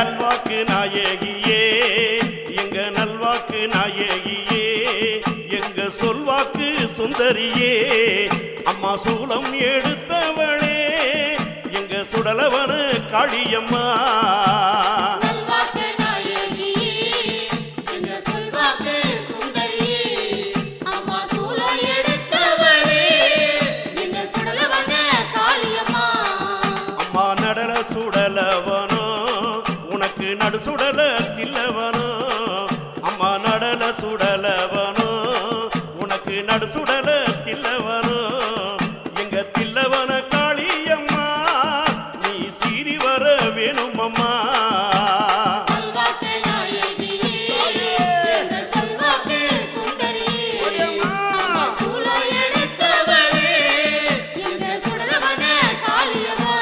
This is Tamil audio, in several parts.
நல்வாக்கு நாயகியே எங்க நல்வாக்கு நாயகியே எங்க சொல்வாக்கு சுந்தரியே அம்மா சூலம் எடுத்தவளே எங்க சுடலவன காளியம்மா நல்வாக்கு நாயகியே எங்க சொல்வாக்கு சுந்தரியே அம்மா சூலம் எடுத்தவளே எங்க சுடலவன காளியம்மா அம்மா நடல சுடலவனோ உனக்கு நடு சுடல தில்லவனோ அம்மா நடல சுடலவனோ உனக்கு நடு சுடல தில்லவனோ எங்க தில்லவன காளியம்மா நீ சீறி வர வேணும் அம்மா நல்வாக்கு நாயகியே எங்க சொல்வாக்கு சுந்தரியே அம்மா சூலம் எடுத்தவளே எங்க சுடலவன காளியம்மா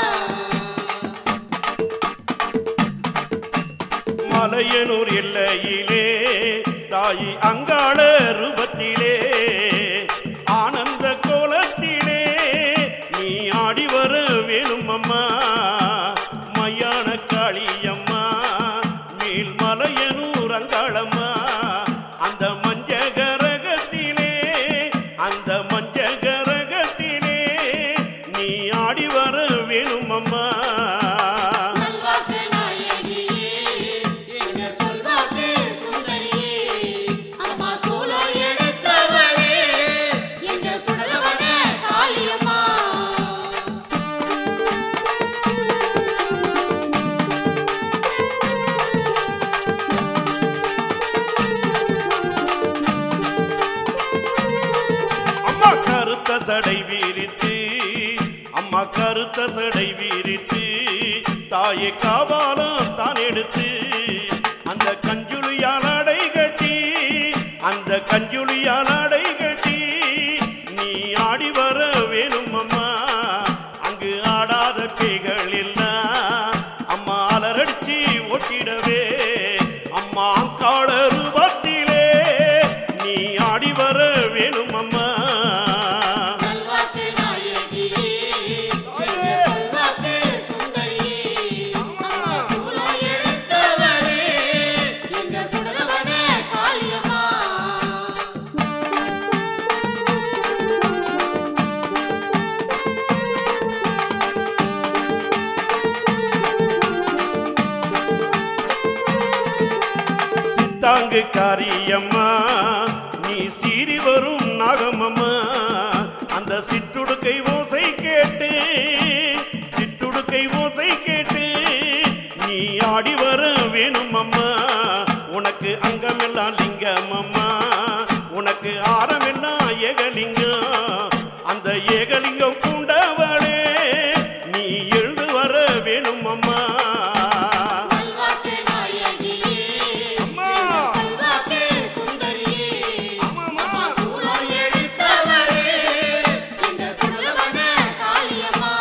மலையனூர் எல்லையிலே தாயி அங்காள ரூபத்திலே ஆனந்த கோலத்திலே நீ ஆடி வர வேணும் அம்மா மையான காளியம்மா மேல் மலையனூர் அங்காளம்மா அந்த மஞ்சகரகத்திலே அந்த மஞ்சகரகத்திலே நீ ஆடி வர வேணும் அம்மா நல்வாக்கு நாயகியே எங்க சொல்வாக்கு சுந்தரியே அம்மா சூலம் எடுத்தவளே எங்க சுடலவன காளியம்மா அம்மா கருத்த சடை வீரித்து அம்மா கருத்த சடை வீரித்து தாயை காவாலம் தான் எடுத்து அந்த கஞ்சுளியால் அடை கட்டி அந்த கஞ்சுளியால் அடை கட்டி நீ ஆடி வர வேணும் அம்மா அங்கு ஆடாத பேய்கள் எல்லாம் அம்மா அலரடிச்சு ஓட்டிடவே அம்மா அங்காள ரூபத்திலே நீ ஆடி வர வேணும் அம்மா நல்வாக்கு நாயகியே எங்க சொல்வாக்கு சுந்தரியே அம்மா சூலம் எடுத்தவளே எங்க சுடலவன காளியம்மா சித்தாங்கு காரியம்மா நீ சீறி வரும் நாகமம்மா அந்த சிற்றுடுக்கை ஓசை கேட்டு சிற்றுடுக்கை ஓசை கேட்டு நீ ஆடி வர வேணும் அம்மா உனக்கு அங்கமெல்லாம் லிங்கம் அம்மா உனக்கு ஆரமெல்லாம் ஏகலிங்கம் அந்த ஏகலிங்கம் பூண்டவளே நீ எழுந்து வர வேணும் அம்மா நல்வாக்கு நாயகியே அம்மா. எங்க சொல்வாக்கு சுந்தரியே ஆமாம்மா. அம்மா சூலம் எடுத்தவளே எங்க சுடலவன காளியம்மா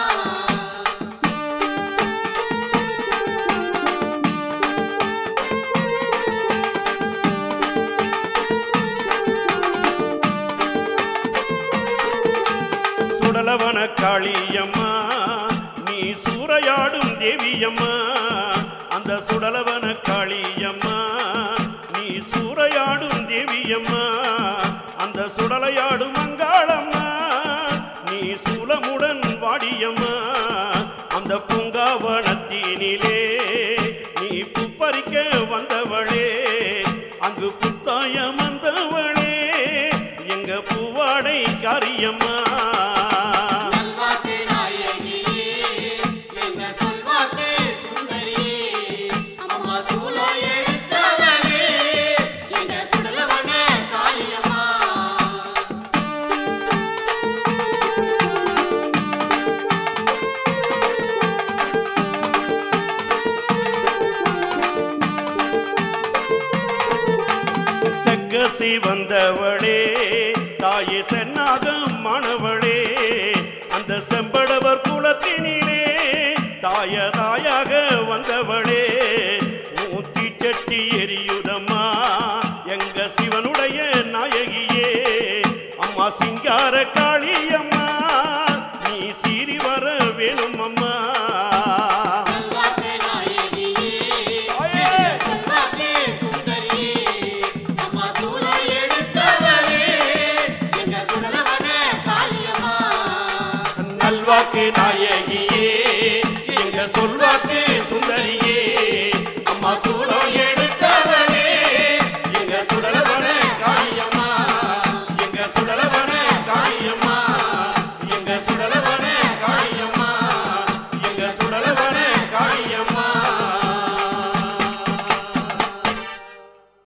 சுடலவன காளியம்மா நீ சூறையாடும் தேவியம்மா அந்த சுடலவன காளியம்மா நீ சூறையாடும் தேவியம்மா அந்த சுடலையாடும் மங்காளம்மா நீ சூலமுடன் வாடியம்மா அந்த பூங்காவனத்தினிலே நீ புப்பறிக்க வந்தவளே அங்கு புத்தாயம் வந்தவளே எங்க பூவாடை காரியம்மா நல்வாக்கு நாயகியே எங்க சொல்வாக்கு சுந்தரியே அம்மா சூலம் எடுத்தவளே எங்க சுடலவன காளியம்மா செக்கசி வந்தவளே தாயே சென்னாகம் மாணவளே அந்த செம்படவர் குலத்தினிலே தாய தாயாக வந்தவளே ஊத்தி சட்டி எரியுதம்மா எங்க சிவனுடைய நாயகியே அம்மா சிங்கார காளியம்மா நீ சீறி வர வேணும் அம்மா நல்வாக்கு நாயகியே நல்வாக்கு நாயகியே எங்க சொல்வாக்கு சுந்தரியே